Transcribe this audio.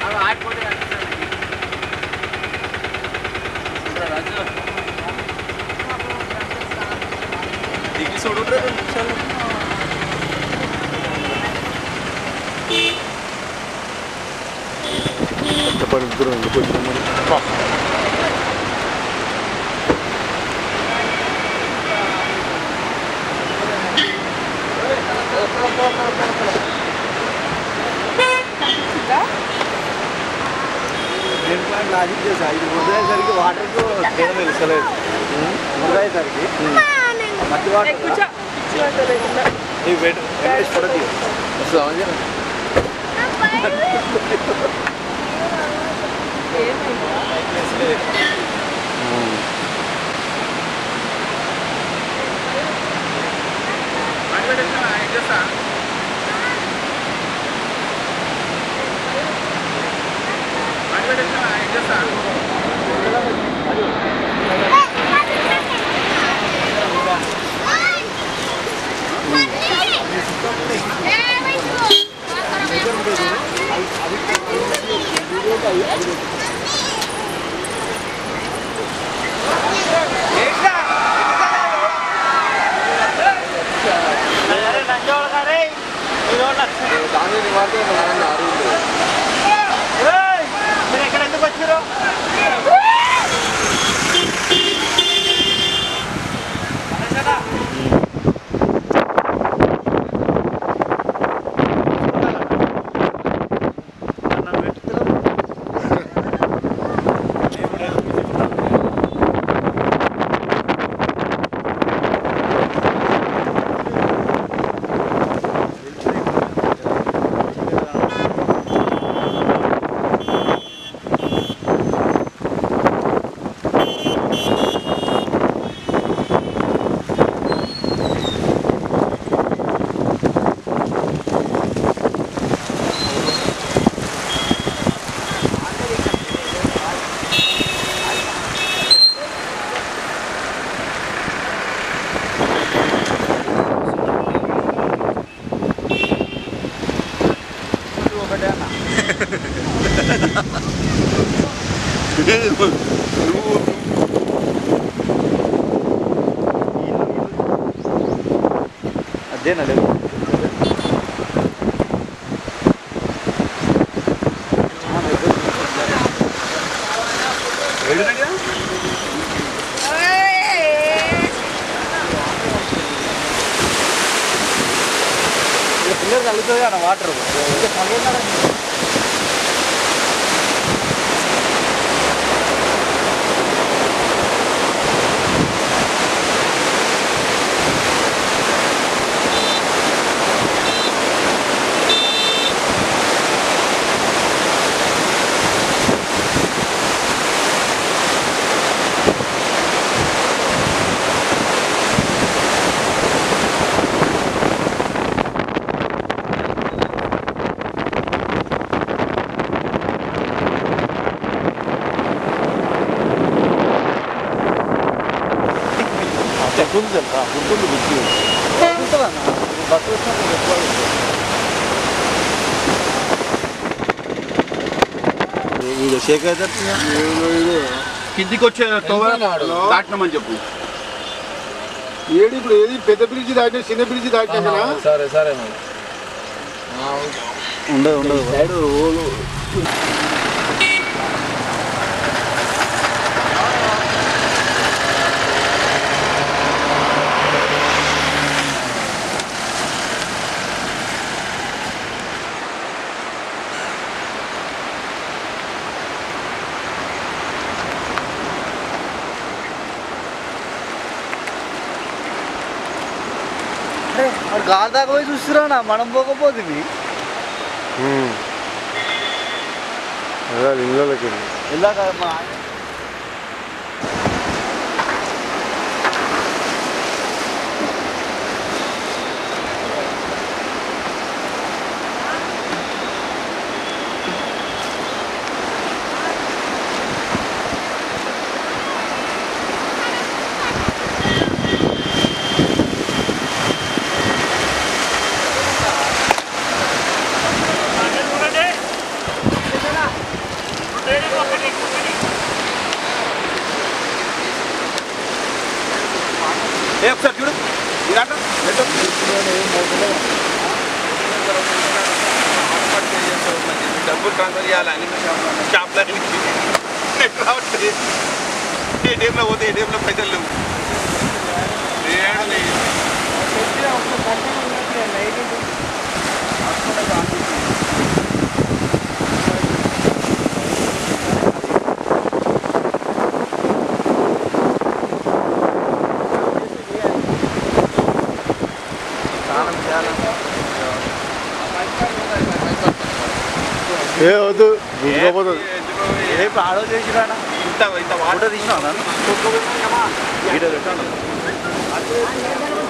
దిగి చూడు రెండు నిమిషాలు చెప్పండి ఇద్దరు ఎందుకు వచ్చినాం మనం నేను ప్లాన్ లాజిక్ చేసా ఇది వదిలేసరికి వాటర్కు తేడా తెలుసలేదు వదిలేసరికి మట్టి వాటర్ కూర్చో కూర్చో లేకుండా ఈ వెంట వెంకటేష్ ఫోటో తీయ వస్తుందా దాని వాడితే మనం అరువులు మీరు ఎక్కడ ఎందుకు వచ్చారు అదేనా లేదు పిల్లలు తగ్గుతుంది కదా వాటర్ గుర్తుంది తెలుసా గుర్తుంది గుర్తు గుర్తుందన్న బస్సు వచ్చినప్పుడు ఎక్కువ వీడు షేక్ అయితే కిందికి వచ్చే దాటినామని చెప్పు ఏడు ఇప్పుడు ఏది పెద్ద బ్రిడ్జి దాటినా చిన్న బ్రిడ్జి దాటినా సరే సరే మరి ఉండదు ఉండదు సైడ్ మరి గాలి దాకా పోయి చూస్తున్నా మనం పోకపోతుంది ఇళ్ళకి ఇందాక మా ఏ ఒకసారి చూడు ఈ దాంట్లో పెట్టు. డబ్బులు ట్రాన్స్ఫర్ చేయాలి అన్ని షాప్లో నెట్ రావట్లేదు ఏటీఎంలో పోతే ఏటీఎంలో పైసలు లేవు ఏడు లేదు. ఏ వద్దు గుర్తుకోపోతుంది రేపు ఆడో చేసిరా ఇంత ఇంత వాటర్ ఫోటో తీసినా వీడియో పెట్టాను